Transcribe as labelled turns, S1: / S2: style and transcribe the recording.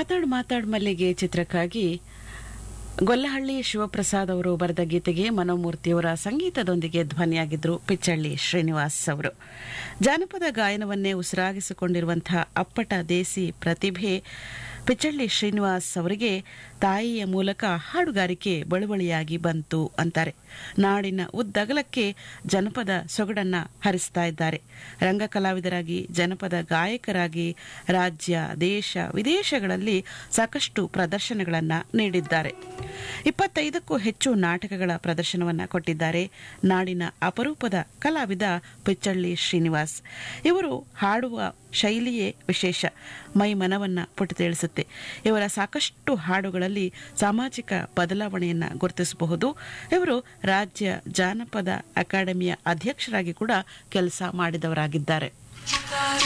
S1: ಮಾತಾಡ್ ಮಾತಾಡ್ ಮಲ್ಲಿಗೆ ಚಿತ್ರಕ್ಕಾಗಿ ಗೊಲ್ಲಹಳ್ಳಿ ಶಿವಪ್ರಸಾದ್ ಅವರು ಬರೆದ ಗೀತೆಗೆ ಮನೋಮೂರ್ತಿಯವರ ಸಂಗೀತದೊಂದಿಗೆ ಧ್ವನಿಯಾಗಿದ್ರು ಪಿಚ್ಚಳ್ಳಿ ಶ್ರೀನಿವಾಸ್ ಅವರು ಜಾನಪದ ಗಾಯನವನ್ನೇ ಉಸಿರಾಗಿಸಿಕೊಂಡಿರುವಂತಹ ಅಪ್ಪಟ ದೇಸಿ ಪ್ರತಿಭೆ ಪಿಚ್ಚಳ್ಳಿ ಶ್ರೀನಿವಾಸ್ ಅವರಿಗೆ ತಾಯಿಯ ಮೂಲಕ ಹಾಡುಗಾರಿಕೆ ಬಳುವಳಿಯಾಗಿ ಬಂತು ಅಂತಾರೆ ನಾಡಿನ ಉದ್ದಗಲಕ್ಕೆ ಜನಪದ ಸೊಗಡನ್ನ ಹರಿಸ್ತಾ ಇದ್ದಾರೆ ರಂಗ ಕಲಾವಿದರಾಗಿ ಜನಪದ ಗಾಯಕರಾಗಿ ರಾಜ್ಯ ದೇಶ ವಿದೇಶಗಳಲ್ಲಿ ಸಾಕಷ್ಟು ಪ್ರದರ್ಶನಗಳನ್ನ ನೀಡಿದ್ದಾರೆ ಇಪ್ಪತ್ತೈದಕ್ಕೂ ಹೆಚ್ಚು ನಾಟಕಗಳ ಪ್ರದರ್ಶನವನ್ನ ಕೊಟ್ಟಿದ್ದಾರೆ ನಾಡಿನ ಅಪರೂಪದ ಕಲಾವಿದ ಪಿಚ್ಚಳ್ಳಿ ಶ್ರೀನಿವಾಸ್ ಇವರು ಹಾಡುವ ಶೈಲಿಯೇ ವಿಶೇಷ ಮೈ ಮನವನ್ನ ಪುಟಿತೇಳಿಸುತ್ತೆ ಇವರ ಸಾಕಷ್ಟು ಹಾಡುಗಳಲ್ಲಿ ಸಾಮಾಜಿಕ ಬದಲಾವಣೆಯನ್ನ ಗುರುತಿಸಬಹುದು ಇವರು ರಾಜ್ಯ ಜಾನಪದ ಅಕಾಡೆಮಿಯ ಅಧ್ಯಕ್ಷರಾಗಿ ಕೂಡ ಕೆಲಸ ಮಾಡಿದವರಾಗಿದ್ದಾರೆ